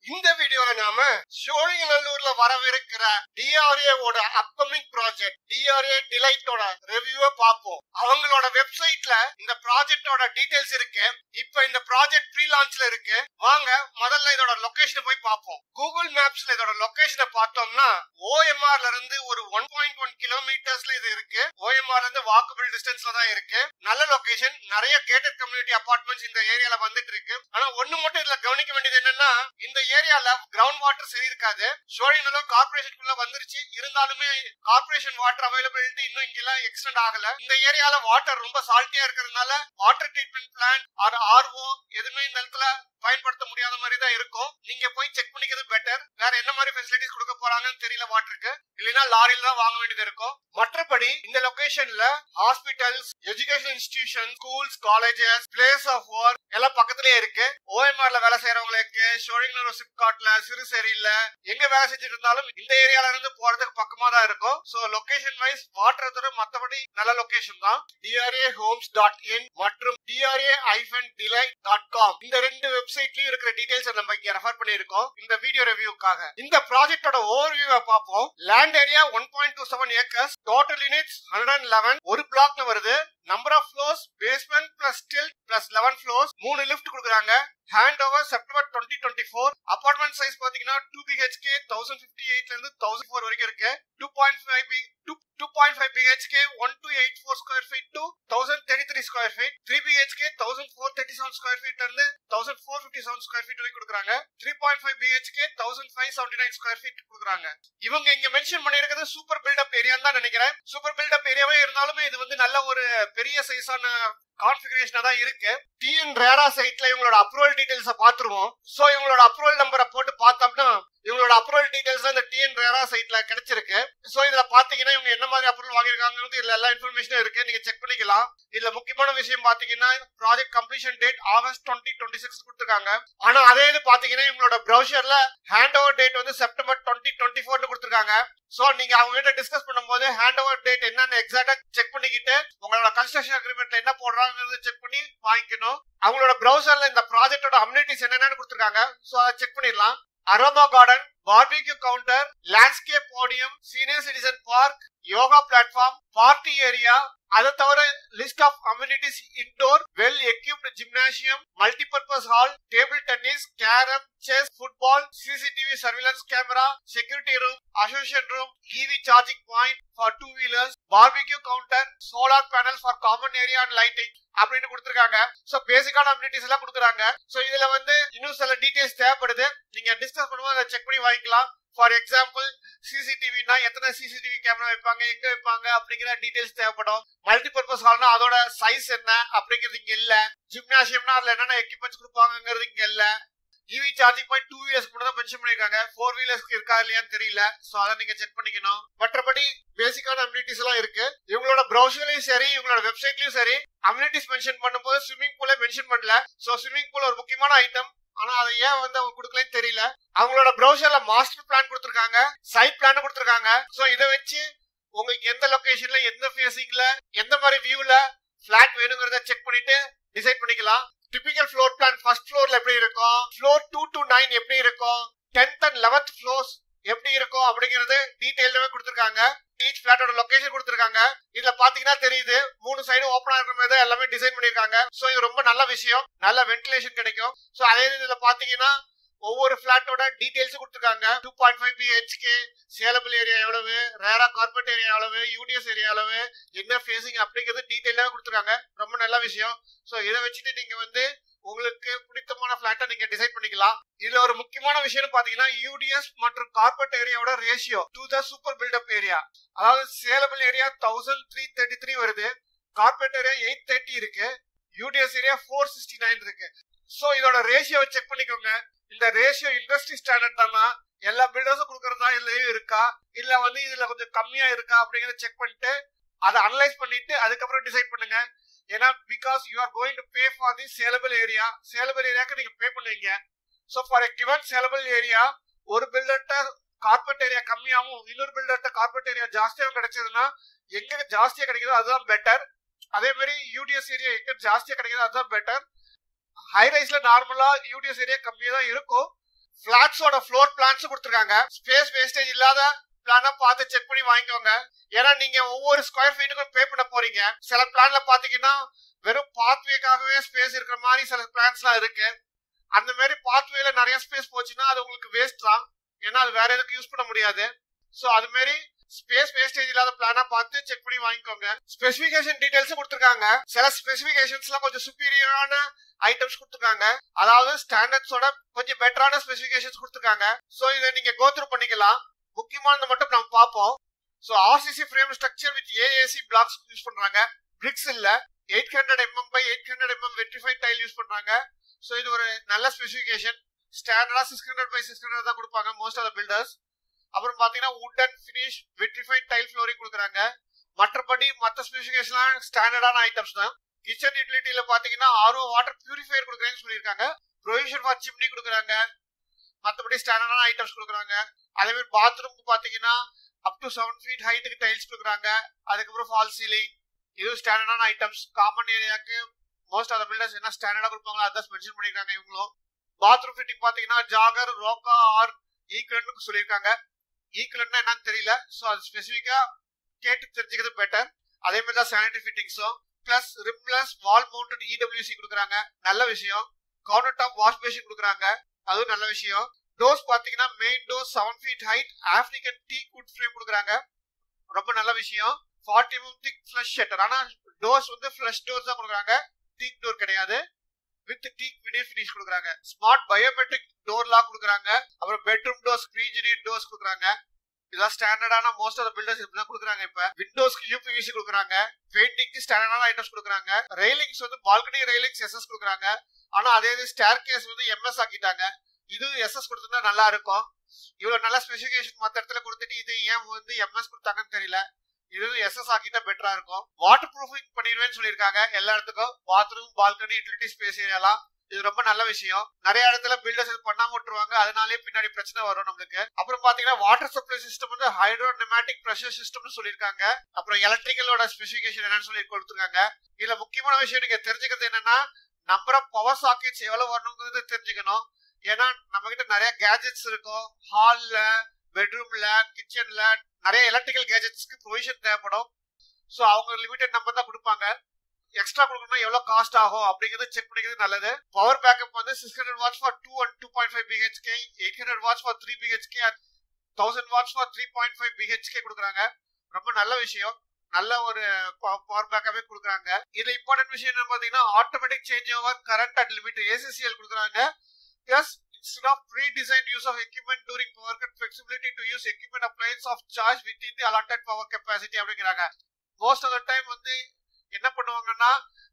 இந்த வீடியோல நாம சோழிங்கநல்லூர்ல வரவிருக்கிற டிஆர்ஏ ஓட அப்கமிங் ப்ராஜெக்ட் டிஆர்ஏ டிலைட்டோட ரிவ்யூவை பார்ப்போம் அவங்களோட வெப்சைட்ல இந்த ப்ராஜெக்டோட டீடைல்ஸ் இருக்கு இப்ப இந்த ப்ராஜெக்ட் ப்ரீ லான்ச்ல இருக்கு வாங்க முதல்ல இதோட லொகேஷனை போய் பார்ப்போம் கூகுள் மேப்ஸ்ல இதோட லொகேஷனை பார்த்தோம்னா ஓஎம்ஆர்ல இருந்து ஒரு ஒன் பாயிண்ட் ஒன் கிலோமீட்டர்ஸ்ல இது இருக்கு ஓஎம்ஆர்ல இருந்து வாக்கபிள் டிஸ்டன்ஸ்ல தான் இருக்கு நல்ல லொகேஷன் நிறைய கேட்டட் கம்யூனிட்டி அபார்ட்மெண்ட்ஸ் இந்த ஏரியால வந்துட்டு இருக்கு ஆனா ஒண்ணு மட்டும் இதுல கவனிக்க வேண்டியது என்னன்னா இந்த ஏரியால கிரவுண்ட் வாட்டர் சரி இருக்காது சோழிநல்லூர் கார்பரேஷனுக்குள்ள வந்துருச்சு இருந்தாலுமே கார்பரேஷன் வாட்டர் அவைலபிலிட்டி இன்னும் இங்கெல்லாம் எக்ஸ்டெண்ட் ஆகல இந்த ஏரியால வாட்டர் ரொம்ப சால்ட்டியா இருக்கிறதுனால water treatment plant R RO எதுவுமே இந்த இடத்துல பயன்படுத்த முடியாத மாதிரி தான் இருக்கும் நீங்க போய் செக் பண்ணிக்கிறது பெட்டர் வேற என்ன மாதிரி ஃபெசிலிட்டிஸ் கொடுக்க போறாங்கன்னு தெரியல வாட்டருக்கு இல்லைன்னா லாரியில தான் வாங்க வேண்டியது இருக்கும் மற்றபடி இந்த லொகேஷன்ல hospitals education institution schools colleges place of work எல்லாம் பக்கத்துலயே இருக்கு ஓஎம்ஆர்ல வேலை செய்யறவங்களுக்கு ஷோரிங்லூர் சிப்காட்ல சிறுசேரியில எங்க வேலை செஞ்சுட்டு இருந்தாலும் இந்த ஏரியால இருந்து போறதுக்கு பக்கமா தான் இருக்கும் சோ லொகேஷன் வைஸ் வாட்டர் தவிர மத்தபடி நல்ல லொகேஷன் தான் டிஆர்ஏ ஹோம்ஸ் டாட் இன் மற்றும் டிஆர்ஏ ஐஃபன் டிலை டாட் காம் இந்த ரெண்டு வெப்சைட்லயும் இருக்கிற டீடைல்ஸ் நம்ம இங்க ரெஃபர் பண்ணிருக்கோம் இந்த வீடியோ ரிவ்யூக்காக இந்த ப்ராஜெக்டோட ஓவர் வியூவை பார்ப்போம் land area one point two seven acres total units hundred and eleven ஒரு பிளாக்ல வருது number of floors basement plus stilt plus eleven floors மூணு லிஃப்ட் கொடுக்குறாங்க hand over September twenty twenty four apartment size பாத்தீங்கன்னா டூ பிஹெச்கே தௌசண்ட் பிப்டி எயிட்ல இருந்து thousand four வரைக்கும் இருக்கு two point five B two two point five BHK one two eight four square feet two thousand thirty three square feet three BHK thousand four thirty seven square ஃபீட்ல இருந்து thousand four fifty seven square feet வரைக்கும் கொடுக்குறாங்க three point five BHK thousand five seventy nine square feet கொடுக்குறாங்க இவங்க இங்க mention பண்ணிருக்கிறது super build up ஏரியான்னு தான் நினைக்கிறேன் சூப்பர் பில்டப் ஏரியாவே இருந்தாலுமே இது வந்து நல்ல ஒரு பெரிய சைஸான கான்ஃபிகரேஷனா தான் இருக்கு டிஎன் ரேரா சைட்ல இவங்களோட அப்ரூவல் டீடைல்ஸ பாத்துருவோம் சோ இவங்களோட அப்ரூவல் நம்பரை போட்டு பார்த்தோம்னா இவங்களோட அப்ரூவல் டீடைல்ஸ் இந்த டிஎன் ரேரா சைட்ல கிடைச்சிருக்கு சோ இதுல பாத்தீங்கன்னா இவங்க என்ன மாதிரி அப்ரூவல் வாங்கியிருக்காங்கிறது இதுல எல்லா இன்ஃபர்மேஷனும் இருக்கு நீங்க செக் பண்ணிக்கலாம் இதுல முக்கியமான விஷயம் பாத்தீங்கன்னா project completion date August twenty twenty six கொடுத்துருக்காங்க ஆனா அதே இது பாத்தீங்கன்னா இவங்களோட ப்ரௌசர்ல ஹேண்ட் ஓவர் டேட் வந்து செப்டம்பர் டுவெண்ட்டி டுவெண்ட்டி ஃபோர்னு கொடுத்துருக்காங்க சோ நீங்க அவங்க கிட்ட டிஸ்கஸ் பண்ணும்போது ஹேண்ட் ஓவர் டேட் என்னன்னு எக்ஸாக்டா செக் பண்ணிக்கிட்டு உங்களோட கன்ஸ்ட்ரக்ஷன் அக்ரிமெண்ட்ல என்ன போடுறாங்கிறது செக் பண்ணி வாங்கிக்கணும் அவங்களோட ப்ரௌசர்ல இந்த ப்ராஜெக்டோட அம்யூனிட்டிஸ் என்னென்னு கொடுத்துருக்காங்க சோ அதை செக் பண்ணிடலாம் aroma garden barbecue counter landscape podium senior citizen park yoga platform party area அதை தவிர list of amenities indoor well equipped gymnasium multipurpose hall table tennis carrom chess football CCTV surveillance camera security room association room EV charging point for two wheelers barbecue counter solar panel for common area and lighting அப்படின்னு கொடுத்துருக்காங்க so பேசிக்கான amenities எல்லாம் கொடுக்குறாங்க so இதுல வந்து இன்னும் சில details தேவைப்படுது நீங்க டிஸ்கஸ் பண்ணும்போது அதை செக் பண்ணி வாங்கிக்கலாம் ஃபார் எக்ஸாம்பிள் சிசிடிவினா எத்தனை சிசிடிவி கேமரா வைப்பாங்க எங்க வைப்பாங்க அப்படிங்கிற டீடைல்ஸ் தேவைப்படும் மல்டிபர்பஸ் ஹால்னா அதோட சைஸ் என்ன அப்படிங்கிறது இங்க இல்ல ஜிம்னாசியம்னா அதுல என்னென்ன எக்யூப்மெண்ட்ஸ் கொடுப்பாங்கிறது இங்க இல்ல EV charging point two wheelers மட்டும் தான் மென்ஷன் பண்ணிருக்காங்க ஃபோர் வீலர்ஸ்க்கு இருக்கா இல்லையான்னு தெரியல சோ அதை நீங்க செக் பண்ணிக்கணும் மற்றபடி பேசிக்கான அம்யூனிட்டிஸ் எல்லாம் இருக்கு இவங்களோட ப்ரௌசர்லயும் சரி இவங்களோட வெப்சைட்லயும் சரி அம்யூனிட்டிஸ் மென்ஷன் பண்ணும்போது ஸ்விம்மிங் பூல மென்ஷன் பண்ணல சோ ஸ்விம்மிங் பூல் ஒரு முக்கியமான ஐட்டம் ஆனா அதை ஏன் வந்து அவங்க கொடுக்கலன்னு தெரியல அவங்களோட ப்ரௌசர்ல மாஸ்டர் பிளான் கொடுத்துருக்காங்க சைட் பிளான் கொடுத்துருக்காங்க சோ இதை வச்சு உங்களுக்கு எந்த லொகேஷன்ல எந்த ஃபேசிங்ல எந்த மாதிரி வியூல பிளாட் வேணுங்கிறத செக் பண்ணிட்டு டிசைட் பண்ணிக்கலாம் டிபிக்கல் ஃப்ளோர் பிளான் ஃபர்ஸ்ட் ஃப்ளோர்ல எப்படி இருக்கும் ஃப்ளோர் டூ டு நைன் எப்படி இருக்கும் டென்த் அண்ட் லெவன்த் ஃப்ளோர்ஸ் எப்படி இருக்கும் அப்படிங்கறது டீடைல்டாவே கொடுத்துருக்காங்க ஈச் பிளாட்டோட லொகேஷன் கொடுத்துருக்காங்க இதுல பாத்தீங்கன்னா தெரியுது மூணு சைடும் ஓப்பனா இருக்கிற மாதிரி தான் எல்லாமே டிசைன் பண்ணிருக்காங்க சோ இது ரொம்ப நல்ல விஷயம் நல்ல வென்டிலேஷன் கிடைக்கும் சோ அதே இதுல பாத்தீங்கன்னா ஒவ்வொரு பிளாட்டோட டீடைல்ஸ் கொடுத்துருக்காங்க two point five BHK saleable area எவ்வளவு ரேரா கார்பரேட் ஏரியா எவ்வளவு யூடிஎஸ் ஏரியா எவ்வளவு என்ன ஃபேசிங் அப்படிங்கிறது டீடைலாக கொடுத்துருக்காங்க ரொம்ப நல்ல விஷயம் சோ இதை வச்சுட்டு நீங்க வந்து உங்களுக்கு பிடித்தமான பிளாட்டை நீங்க டிசைட் பண்ணிக்கலாம் இதுல ஒரு முக்கியமான விஷயம் பாத்தீங்கன்னா யூடிஎஸ் மற்றும் கார்பரேட் ஏரியாவோட ratio to the super built up area அதாவது saleable area thousand three thirty three வருது கார்பரேட் ஏரியா எயிட் தேர்ட்டி இருக்கு UDS area four sixty nine இருக்கு சோ இதோட ரேஷியோ செக் பண்ணிக்கோங்க இந்த ரேஷியோ இண்டஸ்ட்ரி ஸ்டாண்டர்ட் தானா எல்லா பில்டர்ஸும் கொடுக்கறதா இல்லையும் இருக்கா இல்ல வந்து இதுல கொஞ்சம் கம்மியா இருக்கா அப்படிங்கறத செக் பண்ணிட்டு அதை அனலைஸ் பண்ணிட்டு அதுக்கப்புறம் டிசைட் பண்ணுங்க ஏன்னா because you are going to pay for the saleable area saleable ஏரியாக்கு நீங்க பே பண்ணுவீங்க so for a given saleable area ஒரு பில்டர்கிட்ட கார்பரேட் ஏரியா கம்மியாகவும் இன்னொரு பில்டர்கிட்ட கார்பரேட் ஏரியா ஜாஸ்தியாகவும் கிடைச்சதுன்னா எங்க ஜாஸ்தியா கிடைக்குதோ அதுதான் பெட்டர் அதே மாதிரி யூடிஎஸ் ஏரியா எங்க ஜாஸ்தியா கிடைக்குதோ அதுதான் பெட்டர் ஹை ரைஸ்ல நார்மலா யூடிஎஸ் ஏரியா கம்மியா தான் இருக்கும் பிளாட்ஸோட ஃப்ளோர் பிளான்ஸ் கொடுத்துருக்காங்க ஸ்பேஸ் வேஸ்டேஜ் இல்லாத பிளான பார்த்து செக் பண்ணி வாங்கிக்கோங்க ஏன்னா நீங்க ஒவ்வொரு ஸ்கொயர் ஃபீட்டுக்கும் பே பண்ண போறீங்க சில பிளான்ல பாத்தீங்கன்னா வெறும் பாத்வேக்காகவே ஸ்பேஸ் இருக்கிற மாதிரி சில பிளான்ஸ்லாம் இருக்கு அந்த மாதிரி பாத்வேல நிறைய ஸ்பேஸ் போச்சுன்னா அது உங்களுக்கு வேஸ்ட் தான் ஏன்னா அது வேற எதுக்கு யூஸ் பண்ண முடியாது சோ அது மாதிரி ஸ்பேஸ் வேஸ்டேஜ் இல்லாத பிளானா பார்த்து செக் பண்ணி வாங்கிக்கோங்க ஸ்பெசிபிகேஷன் டீடைல்ஸ் கொடுத்துருக்காங்க சில ஸ்பெசிபிகேஷன்ஸ்லாம் கொஞ்சம் சுப்பீரியரான ஐட்டம்ஸ் கொடுத்துருக்காங்க அதாவது ஸ்டாண்டர்ட்ஸோட கொஞ்சம் பெட்டரான ஸ்பெசிபிகேஷன்ஸ் கொடுத்துருக்காங்க சோ இதை நீங்க கோத்ரூ பண்ணிக்கலாம் முக்கியமானது மட்டும் நம்ம பார்ப்போம் so RCC frame structure with AAC blocks use பண்றாங்க பிரிக்ஸ் இல்ல eight hundred mm by eight hundred mm vitrified tile use பண்றாங்க சோ இது ஒரு நல்ல ஸ்பெசிபிகேஷன் ஸ்டாண்டர்டா six hundred by six hundred தான் கொடுப்பாங்க மோஸ்ட் ஆஃப் பில்டர்ஸ் அப்புறம் பாத்தீங்கன்னா wood and finish vitrified tile flooring கொடுக்குறாங்க மற்றபடி மற்ற ஸ்பெசிபிகேஷன் ஸ்டாண்டர்டான ஐட்டம்ஸ் தான் கிச்சன் யூட்டிலிட்டியில பாத்தீங்கன்னா ஆர்ஓ வாட்டர் பியூரிஃபையர் கொடுக்குறேன்னு சொல்லியிருக்காங்க ப்ரொவிஷன் ஃபார் சிம்னி கொடுக்குறாங்க மற்றபடி ஸ்டாண்டர்டான ஐட்டம்ஸ் கொடுக்குறாங்க அதே மாதிரி பாத்ரூம்க்கு பாத்தீங்கன்னா அப் டு செவன் ஃபீட் ஹைட்டுக்கு டைல்ஸ் கொடுக்குறாங்க அதுக்கப்புறம் ஃபால் சீலிங் இது ஸ்டாண்டர்டான ஐட்டம்ஸ் காமன் ஏரியாக்கு மோஸ்ட் ஆஃப் பில்டர்ஸ் என்ன ஸ்டாண்டர்டா கொடுப்பாங்களோ அதான் மென்ஷன் பண்ணிருக்காங்க இவங்களும் பாத்ரூம் ஃபிட்டிங் பாத்தீங்கன்னா ஜாகர் ரோக்கா ஆர் ஈக்குவலன்ட் சொல்லியிருக்காங்க ஈக்குவலன்ட்னா என்னன்னு தெரியல ஸோ அது ஸ்பெசிஃபிக்கா கேட்டு தெரிஞ்சுக்கிறது பெட்டர் அதே மாதிரி தான் சானிட்டரி ஃபிட்டிங்ஸும் plus rimless wall mounted EWC கொடுக்குறாங்க நல்ல விஷயம் கவுண்டர் டாப் வாஷ் பேஷன் கொடுக்குறாங்க அதுவும் நல்ல விஷயம் டோஸ் பாத்தீங்கன்னா main doors seven feet height African teak wood frame கொடுக்குறாங்க ரொம்ப நல்ல விஷயம் forty mm thick flush shutter ஆனா டோர்ஸ் வந்து ஃபிளஷ் டோர்ஸ் தான் கொடுக்குறாங்க டீக் டோர் கிடையாது வித் டீக் வினியர் ஃபினிஷ் கொடுக்குறாங்க ஸ்மார்ட் பயோமெட்ரிக் டோர் லாக் கொடுக்குறாங்க அப்புறம் பெட்ரூம் டோர்ஸ் ப்ரீஜினியர் டோர்ஸ் கொடுக்குறாங்க இதெல்லாம் ஸ்டாண்டர்டான மோஸ்ட் ஆஃப் பில்டர்ஸ் இப்படி தான் கொடுக்குறாங்க இப்ப விண்டோஸ்க்கு யூபிவிசி கொடுக்குறாங்க பெயிண்டிங்க்கு ஸ்டாண்டர்டான ஐட்டம்ஸ் கொடுக்குறாங்க ரெயிலிங்ஸ் வந்து பால்கனி ரெயிலிங்ஸ் எஸ்எஸ் கொடுக்குறாங்க ஆனா அதே இது ஸ்டேர் கேஸ் வந்து எம்எஸ் ஆக்கிட்டாங்க இது எஸ்எஸ் கொடுத்துருந்தா நல்லா இருக்கும் இவ்வளவு நல்ல ஸ்பெசிபிகேஷன் மத்த இடத்துல கொடுத்துட்டு இது ஏன் வந்து எம்எஸ் கொடுத்தாங்கன்னு தெரியல இது எஸ்எஸ் ஆக்கிட்டா பெட்டரா இருக்கும் வாட்டர் ப்ரூஃபிங் பண்ணிடுவேன்னு சொல்லியிருக்காங்க எல்லா இடத்துக்கும் பாத்ரூம் பால்கனி யூட்டிலிட்டி ஸ்பேஸ் ஏரியாலாம் இது ரொம்ப நல்ல விஷயம் நிறைய இடத்துல பில்டர்ஸ் இது பண்ணாம விட்டுருவாங்க அதனாலே பின்னாடி பிரச்சனை வரும் நம்மளுக்கு அப்புறம் பாத்தீங்கன்னா வாட்டர் சப்ளை சிஸ்டம் வந்து ஹைட்ரோ நிமேட்டிக் ப்ரெஷர் சிஸ்டம்னு சொல்லியிருக்காங்க அப்புறம் எலக்ட்ரிக்கலோட ஸ்பெசிபிகேஷன் என்னன்னு சொல்லி கொடுத்துருக்காங்க இதுல முக்கியமான விஷயம் நீங்க தெரிஞ்சுக்கிறது என்னன்னா நம்பர் ஆஃப் பவர் சாக்கெட்ஸ் எவ்வளவு வரணுங்கிறது தெரிஞ்சுக்கணும் ஏன்னா நம்ம கிட்ட நிறைய கேஜெட்ஸ் இருக்கும் ஹால்ல பெட்ரூம்ல கிச்சன்ல நிறைய எலக்ட்ரிக்கல் கேஜெட்ஸ்க்கு ப்ரொவிஷன் தேவைப்படும் ஸோ அவங்க லிமிடெட் நம்பர் தான் கொடுப்பாங்க எக்ஸ்ட்ரா கொடுக்கணும்னா எவ்வளவு காஸ்ட் ஆகும் அப்படிங்கிறது செக் பண்ணிக்கிறது நல்லது பவர் பேக்கப் வந்து six hundred watts for two and two point five BHK eight hundred watts for three BHK and thousand watts for three point five BHK கொடுக்குறாங்க ரொம்ப நல்ல விஷயம் நல்ல ஒரு பவர் பேக்கவே கொடுக்குறாங்க இதுல இம்பார்ட்டன்ட் விஷயம் என்ன பாத்தீங்கன்னா automatic change over current and limit ACCL கொடுக்குறாங்க as instead of pre-designed use of equipment during power cut flexibility to use equipment appliance of charge within the allotted power capacity அப்படிங்கிறாங்க most of the time வந்து என்ன பண்ணுவாங்கன்னா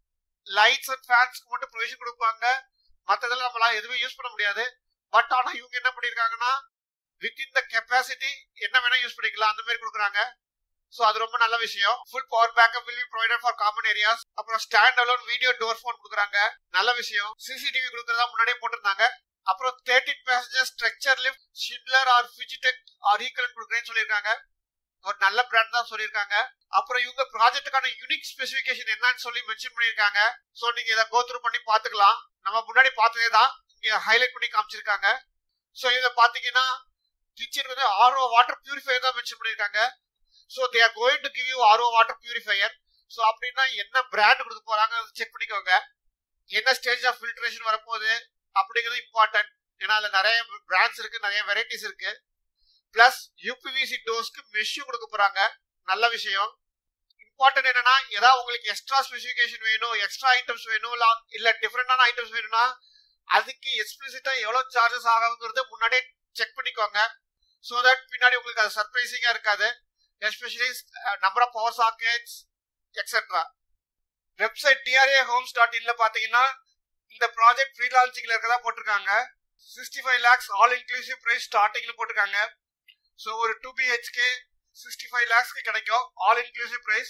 lights and ஃபேன்ஸ்க்கு மட்டும் provision கொடுப்பாங்க மற்றதெல்லாம் நம்மளால எதுவுமே யூஸ் பண்ண முடியாது பட் ஆனா இவங்க என்ன பண்ணிருக்காங்கன்னா வித்தின் த கெப்பாசிட்டி என்ன வேணா யூஸ் பண்ணிக்கலாம் அந்த மாதிரி கொடுக்குறாங்க சோ அது ரொம்ப நல்ல விஷயம் full power backup will be provided for common areas அப்புறம் stand alone video door phone கொடுக்குறாங்க நல்ல விஷயம் சிசிடிவி கொடுக்கறதா முன்னாடியே போட்டிருந்தாங்க அப்புறம் thirteen passenger structure lift Schindler or Fujitec or equivalent கொடுக்குறேன்னு சொல்லியிருக்காங்க ஒரு நல்ல பிராண்ட் தான் சொல்லியிருக்காங்க அப்புறம் இவங்க ப்ராஜெக்ட்டுக்கான யூனிக் ஸ்பெசிபிகேஷன் என்னன்னு சொல்லி மென்ஷன் பண்ணியிருக்காங்க ஸோ நீங்க இதை கோத்ரூ பண்ணி பார்த்துக்கலாம் நம்ம முன்னாடி பார்த்ததே தான் இங்க ஹைலைட் பண்ணி காமிச்சிருக்காங்க ஸோ இதை பார்த்தீங்கன்னா கிச்சன் வந்து ஆர்ஓ வாட்டர் பியூரிஃபையர் தான் மென்ஷன் பண்ணியிருக்காங்க so they are going to give you RO water purifier so அப்படின்னா என்ன பிராண்ட் கொடுக்க போறாங்க செக் பண்ணிக்கோங்க என்ன ஸ்டேஜ் ஆஃப் ஃபில்ட்ரேஷன் வரப்போகுது அப்படிங்கிறது இம்பார்ட்டன்ட் ஏன்னா அதுல நிறைய பிராண்ட்ஸ் இருக்கு நிறைய வெரைட்டிஸ் இருக்கு பிளஸ் யூபிவிசி டோஸ்க்கு மெஷ்யூ கொடுக்க போறாங்க நல்ல விஷயம் இம்பார்ட்டன்ட் என்னன்னா ஏதாவது உங்களுக்கு எக்ஸ்ட்ரா ஸ்பெசிபிகேஷன் வேணும் எக்ஸ்ட்ரா ஐட்டம்ஸ் வேணும் இல்ல டிஃப்ரெண்டான ஐட்டம்ஸ் வேணும்னா அதுக்கு எக்ஸ்பிளிசிட்டா எவ்வளவு சார்ஜஸ் ஆகுங்கிறத முன்னாடியே செக் பண்ணிக்கோங்க ஸோ தட் பின்னாடி உங்களுக்கு அது சர்ப்ரைசிங்கா இருக்காது especially number of power sockets etcetera website TRA Homes dot இன்ல பாத்தீங்கன்னா இந்த ப்ராஜெக்ட் ஃப்ரீ லான்ச்சிங்ல இருக்கதா போட்டிருக்காங்க sixty five lakhs all inclusive price ஸ்டார்டிங்ல போட்டிருக்காங்க ஸோ ஒரு டூ பிஹெச்கே சிக்ஸ்டி ஃபைவ் லேக்ஸ்க்கு கிடைக்கும் all inclusive price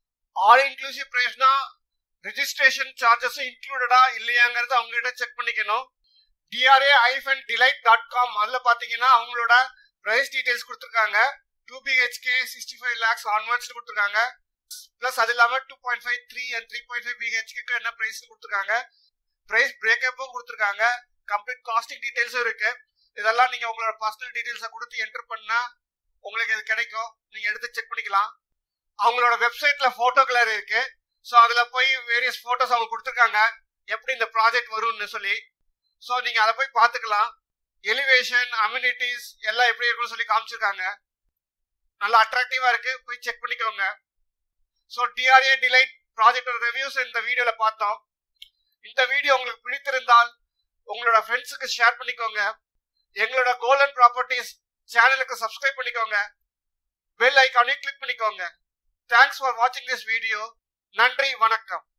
all inclusive பிரைஸ்னா ரெஜிஸ்ட்ரேஷன் சார்ஜஸும் இன்க்ளூடடா இல்லையாங்கிறது அவங்க கிட்ட செக் பண்ணிக்கணும் டிஆர்ஏ ஐஃபன் டிலைட் டாட் காம் அதில் பார்த்தீங்கன்னா அவங்களோட பிரைஸ் டீடைல்ஸ் கொடுத்துருக்காங்க two BHK sixty five lakhs onwards கொடுத்துருக்காங்க பிளஸ் அது இல்லாமல் two point five three and three point five பிஹெச்கேக்கு என்ன ப்ரைஸ் கொடுத்துருக்காங்க பிரைஸ் பிரேக்கப்பும் கொடுத்துருக்காங்க கம்ப்ளீட் காஸ்டிங் டீடைல்ஸும் இருக்கு இதெல்லாம் நீங்க உங்களோட பர்சனல் டீடைல்ஸை கொடுத்து என்டர் பண்ணா உங்களுக்கு இது கிடைக்கும் நீங்க எடுத்து செக் பண்ணிக்கலாம் அவங்களோட வெப்சைட்ல போட்டோ கலர் இருக்கு ஸோ அதுல போய் வேரியஸ் போட்டோஸ் அவங்க கொடுத்துருக்காங்க எப்படி இந்த ப்ராஜெக்ட் வரும்னு சொல்லி ஸோ நீங்க அதை போய் பார்த்துக்கலாம் எலிவேஷன் அம்யூனிட்டிஸ் எல்லாம் எப்படி இருக்கும்னு சொல்லி காமிச்சிருக்காங்க நல்லா அட்ராக்டிவா இருக்கு போய் செக் பண்ணிக்கோங்க ஸோ டிஆர்ஏ டிலைட் ப்ராஜெக்டோட ரிவ்யூஸ் இந்த வீடியோல பார்த்தோம் இந்த வீடியோ உங்களுக்கு பிடித்திருந்தால் உங்களோட ஃப்ரெண்ட்ஸுக்கு ஷேர் பண்ணிக்கோங்க எங்களோட கோல்டன் ப்ராப்பர்ட்டிஸ் சேனலுக்கு சப்ஸ்கிரைப் பண்ணிக்கோங்க பெல் ஐக்கானையும் கிளிக் பண்ணிக்கோங்க தேங்க்ஸ் ஃபார் வாட்சிங் திஸ் வீடியோ நன்றி வணக்கம்